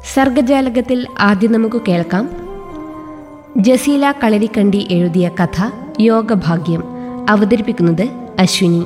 സർഗജാലകത്തിൽ ആദ്യം നമുക്ക് കേൾക്കാം ജസീല കളരിക്കണ്ടി എഴുതിയ കഥ യോഗഭാഗ്യം അവതരിപ്പിക്കുന്നത് അശ്വിനി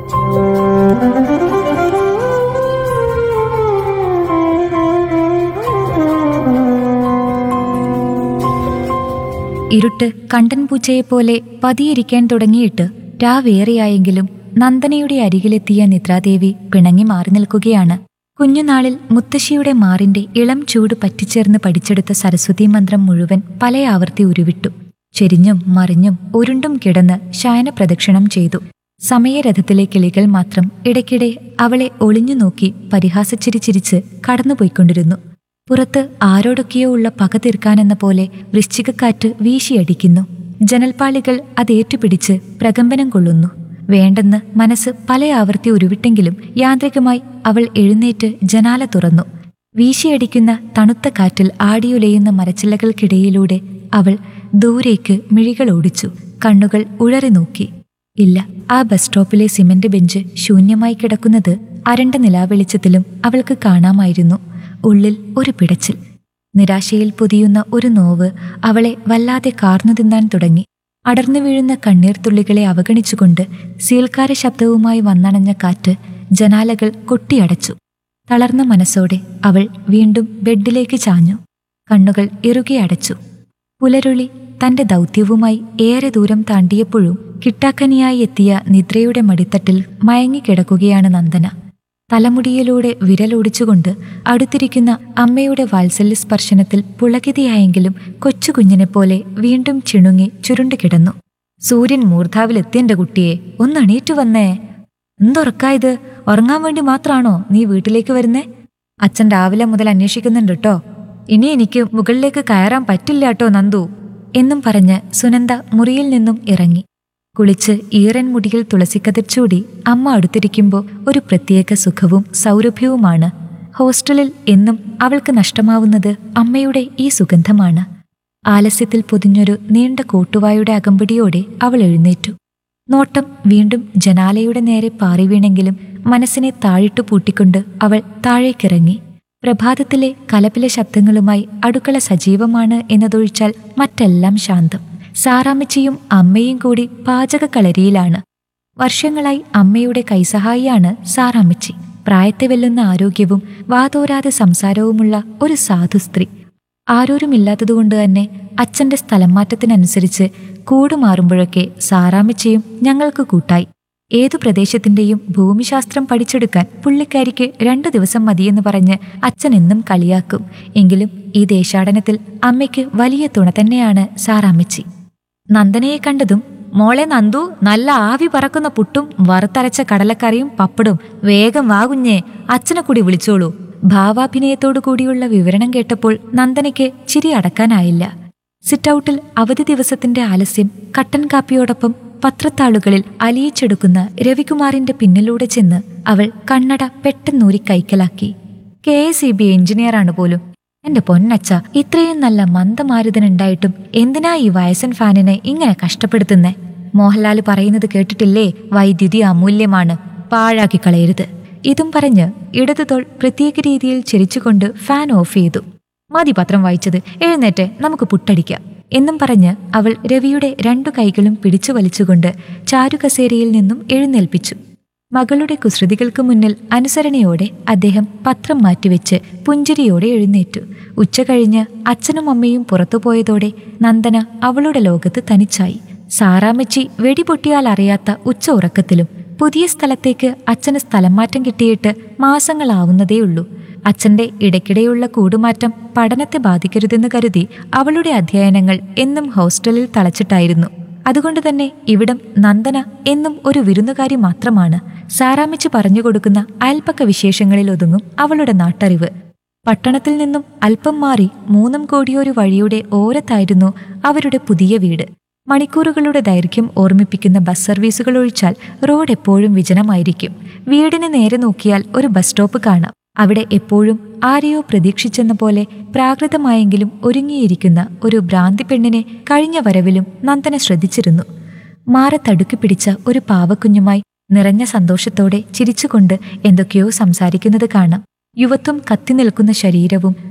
ഇരുട്ട് കണ്ടൻ പൂച്ചയെപ്പോലെ പതിയിരിക്കാൻ തുടങ്ങിയിട്ട് രാവേറെയായെങ്കിലും നന്ദനയുടെ അരികിലെത്തിയ നിദ്രാദേവി പിണങ്ങി മാറി നിൽക്കുകയാണ് കുഞ്ഞുനാളിൽ മുത്തശ്ശിയുടെ മാറിന്റെ ഇളം ചൂട് പറ്റിച്ചേർന്ന് പഠിച്ചെടുത്ത സരസ്വതി മന്ത്രം മുഴുവൻ പല ആവർത്തി ഉരുവിട്ടു ചെരിഞ്ഞും മറിഞ്ഞും ഉരുണ്ടും കിടന്ന് ശയന പ്രദക്ഷിണം ചെയ്തു സമയരഥത്തിലെ കിളികൾ മാത്രം ഇടയ്ക്കിടെ അവളെ ഒളിഞ്ഞു നോക്കി പരിഹാസച്ചിരി ചിരിച്ച് കടന്നുപോയിക്കൊണ്ടിരുന്നു പുറത്ത് ആരോടൊക്കെയോ ഉള്ള പക തീർക്കാനെന്ന പോലെ വൃശ്ചികക്കാറ്റ് വീശിയടിക്കുന്നു ജനൽപ്പാളികൾ അതേറ്റുപിടിച്ച് പ്രകമ്പനം കൊള്ളുന്നു വേണ്ടെന്ന് മനസ്സ് പല ആവർത്തി ഉരുവിട്ടെങ്കിലും യാന്ത്രികമായി അവൾ എഴുന്നേറ്റ് ജനാല തുറന്നു വീശിയടിക്കുന്ന തണുത്ത കാറ്റിൽ ആടിയുലയുന്ന മരച്ചില്ലകൾക്കിടയിലൂടെ അവൾ ദൂരേക്ക് മിഴികൾ ഓടിച്ചു കണ്ണുകൾ ഉഴറി നോക്കി ഇല്ല ആ ബസ് സ്റ്റോപ്പിലെ സിമന്റ് ബെഞ്ച് ശൂന്യമായി കിടക്കുന്നത് അരണ്ട നിലാവെളിച്ചത്തിലും അവൾക്ക് കാണാമായിരുന്നു ഉള്ളിൽ ഒരു പിടച്ചിൽ നിരാശയിൽ പൊതിയുന്ന ഒരു നോവ് അവളെ വല്ലാതെ കാർന്നു തിന്നാൻ തുടങ്ങി അടർന്നു വീഴുന്ന കണ്ണീർത്തുള്ളികളെ അവഗണിച്ചുകൊണ്ട് സീൽക്കാര ശബ്ദവുമായി വന്നണഞ്ഞ കാറ്റ് ജനാലകൾ കൊട്ടിയടച്ചു തളർന്ന മനസ്സോടെ അവൾ വീണ്ടും ബെഡിലേക്ക് ചാഞ്ഞു കണ്ണുകൾ ഇറുകെ അടച്ചു പുലരുളി തന്റെ ദൗത്യവുമായി ഏറെ ദൂരം താണ്ടിയപ്പോഴും കിട്ടാക്കനിയായി എത്തിയ നിദ്രയുടെ മടിത്തട്ടിൽ മയങ്ങിക്കിടക്കുകയാണ് നന്ദന തലമുടിയിലൂടെ വിരലോടിച്ചുകൊണ്ട് അടുത്തിരിക്കുന്ന അമ്മയുടെ വാത്സല്യ സ്പർശനത്തിൽ പുളകിതയായെങ്കിലും കൊച്ചുകുഞ്ഞിനെപ്പോലെ വീണ്ടും ചിണുങ്ങി ചുരുണ്ടു കിടന്നു സൂര്യൻ മൂർധാവിലെത്തിയെന്റെ കുട്ടിയെ ഒന്ന് എണീറ്റു വന്നേ എന്തുറക്കായത് ഉറങ്ങാൻ വേണ്ടി മാത്രാണോ നീ വീട്ടിലേക്ക് വരുന്നേ അച്ഛൻ രാവിലെ മുതൽ അന്വേഷിക്കുന്നുണ്ട് കേട്ടോ ഇനി എനിക്ക് മുകളിലേക്ക് കയറാൻ പറ്റില്ല കേട്ടോ നന്ദു എന്നും പറഞ്ഞ് സുനന്ദ മുറിയിൽ നിന്നും ഇറങ്ങി കുളിച്ച് ഈറൻ മുടിയിൽ തുളസിക്കതിർ ചൂടി അമ്മ അടുത്തിരിക്കുമ്പോൾ ഒരു പ്രത്യേക സുഖവും സൗരഭ്യവുമാണ് ഹോസ്റ്റലിൽ എന്നും അവൾക്ക് നഷ്ടമാവുന്നത് അമ്മയുടെ ഈ സുഗന്ധമാണ് ആലസ്യത്തിൽ പൊതിഞ്ഞൊരു നീണ്ട കോട്ടുവായുടെ അകമ്പടിയോടെ അവൾ എഴുന്നേറ്റു നോട്ടം വീണ്ടും ജനാലയുടെ നേരെ പാറി വീണെങ്കിലും മനസ്സിനെ താഴിട്ടു പൂട്ടിക്കൊണ്ട് അവൾ താഴേക്കിറങ്ങി പ്രഭാതത്തിലെ കലപില ശബ്ദങ്ങളുമായി അടുക്കള സജീവമാണ് എന്നതൊഴിച്ചാൽ മറ്റെല്ലാം ശാന്തം സാറാമ്മച്ചിയും അമ്മയും കൂടി പാചകക്കളരിയിലാണ് വർഷങ്ങളായി അമ്മയുടെ കൈസഹായിയാണ് സാറാമ്മച്ചി പ്രായത്തെ വെല്ലുന്ന ആരോഗ്യവും വാതോരാതെ സംസാരവുമുള്ള ഒരു സാധു സ്ത്രീ ആരോരുമില്ലാത്തതുകൊണ്ട് തന്നെ അച്ഛന്റെ സ്ഥലം മാറ്റത്തിനനുസരിച്ച് കൂടുമാറുമ്പോഴൊക്കെ സാറാമ്മച്ചിയും ഞങ്ങൾക്ക് കൂട്ടായി ഏതു പ്രദേശത്തിന്റെയും ഭൂമിശാസ്ത്രം പഠിച്ചെടുക്കാൻ പുള്ളിക്കാരിക്ക് രണ്ടു ദിവസം മതിയെന്ന് പറഞ്ഞ് അച്ഛൻ എന്നും കളിയാക്കും എങ്കിലും ഈ ദേശാടനത്തിൽ അമ്മയ്ക്ക് വലിയ തുണ തന്നെയാണ് സാറാമ്മച്ചി നന്ദനയെ കണ്ടതും മോളെ നന്ദു നല്ല ആവി പറക്കുന്ന പുട്ടും വറുത്തരച്ച കടലക്കറിയും പപ്പടും വേഗം വാ കുഞ്ഞേ അച്ഛനെ കൂടി വിളിച്ചോളൂ ഭാവാഭിനയത്തോടു കൂടിയുള്ള വിവരണം കേട്ടപ്പോൾ നന്ദനയ്ക്ക് ചിരി അടക്കാനായില്ല സിറ്റൌട്ടിൽ അവധി ദിവസത്തിന്റെ ആലസ്യം കട്ടൻ കാപ്പിയോടൊപ്പം പത്രത്താളുകളിൽ അലിയിച്ചെടുക്കുന്ന രവികുമാറിന്റെ പിന്നിലൂടെ ചെന്ന് അവൾ കണ്ണട പെട്ടെന്നൂരി കൈക്കലാക്കി കെ എസ് ഇ ബി എഞ്ചിനീയറാണ് പോലും എന്റെ പൊന്നച്ച ഇത്രയും നല്ല മന്ദമാരുതനുണ്ടായിട്ടും എന്തിനാ ഈ വയസ്സൻ ഫാനിനെ ഇങ്ങനെ കഷ്ടപ്പെടുത്തുന്നേ മോഹൻലാൽ പറയുന്നത് കേട്ടിട്ടില്ലേ വൈദ്യുതി അമൂല്യമാണ് പാഴാക്കി കളയരുത് ഇതും പറഞ്ഞ് ഇടതു തോൾ പ്രത്യേക രീതിയിൽ ചിരിച്ചുകൊണ്ട് ഫാൻ ഓഫ് ചെയ്തു മതി പത്രം വായിച്ചത് എഴുന്നേറ്റ് നമുക്ക് പുട്ടടിക്കാം എന്നും പറഞ്ഞ് അവൾ രവിയുടെ രണ്ടു കൈകളും പിടിച്ചു വലിച്ചുകൊണ്ട് ചാരുകസേരയിൽ നിന്നും എഴുന്നേൽപ്പിച്ചു മകളുടെ കുസൃതികൾക്ക് മുന്നിൽ അനുസരണയോടെ അദ്ദേഹം പത്രം മാറ്റിവെച്ച് പുഞ്ചിരിയോടെ എഴുന്നേറ്റു ഉച്ച കഴിഞ്ഞ് അച്ഛനും അമ്മയും പുറത്തുപോയതോടെ നന്ദന അവളുടെ ലോകത്ത് തനിച്ചായി സാറാമ്മച്ചി വെടിപൊട്ടിയാൽ അറിയാത്ത ഉച്ച ഉറക്കത്തിലും പുതിയ സ്ഥലത്തേക്ക് അച്ഛന് സ്ഥലം മാറ്റം കിട്ടിയിട്ട് മാസങ്ങളാവുന്നതേയുള്ളൂ അച്ഛന്റെ ഇടയ്ക്കിടെയുള്ള കൂടുമാറ്റം പഠനത്തെ ബാധിക്കരുതെന്ന് കരുതി അവളുടെ അധ്യയനങ്ങൾ എന്നും ഹോസ്റ്റലിൽ തളച്ചിട്ടായിരുന്നു അതുകൊണ്ട് തന്നെ ഇവിടം നന്ദന എന്നും ഒരു വിരുന്നുകാരി മാത്രമാണ് സാറാമിച്ച് പറഞ്ഞു കൊടുക്കുന്ന അയൽപ്പക്ക വിശേഷങ്ങളിൽ ഒതുങ്ങും അവളുടെ നാട്ടറിവ് പട്ടണത്തിൽ നിന്നും അല്പം മാറി മൂന്നും കോടിയൊരു വഴിയുടെ ഓരത്തായിരുന്നു അവരുടെ പുതിയ വീട് മണിക്കൂറുകളുടെ ദൈർഘ്യം ഓർമ്മിപ്പിക്കുന്ന ബസ് സർവീസുകൾ ഒഴിച്ചാൽ റോഡ് എപ്പോഴും വിജനമായിരിക്കും വീടിന് നേരെ നോക്കിയാൽ ഒരു ബസ് സ്റ്റോപ്പ് കാണാം അവിടെ എപ്പോഴും ആരെയോ പ്രതീക്ഷിച്ചെന്ന പോലെ പ്രാകൃതമായെങ്കിലും ഒരുങ്ങിയിരിക്കുന്ന ഒരു ഭ്രാന്തി പെണ്ണിനെ കഴിഞ്ഞ വരവിലും നന്ദന ശ്രദ്ധിച്ചിരുന്നു മാറെ തടുക്കി പിടിച്ച ഒരു പാവക്കുഞ്ഞുമായി നിറഞ്ഞ സന്തോഷത്തോടെ ചിരിച്ചുകൊണ്ട് എന്തൊക്കെയോ സംസാരിക്കുന്നത് കാണാം യുവത്വം കത്തി നിൽക്കുന്ന ശരീരവും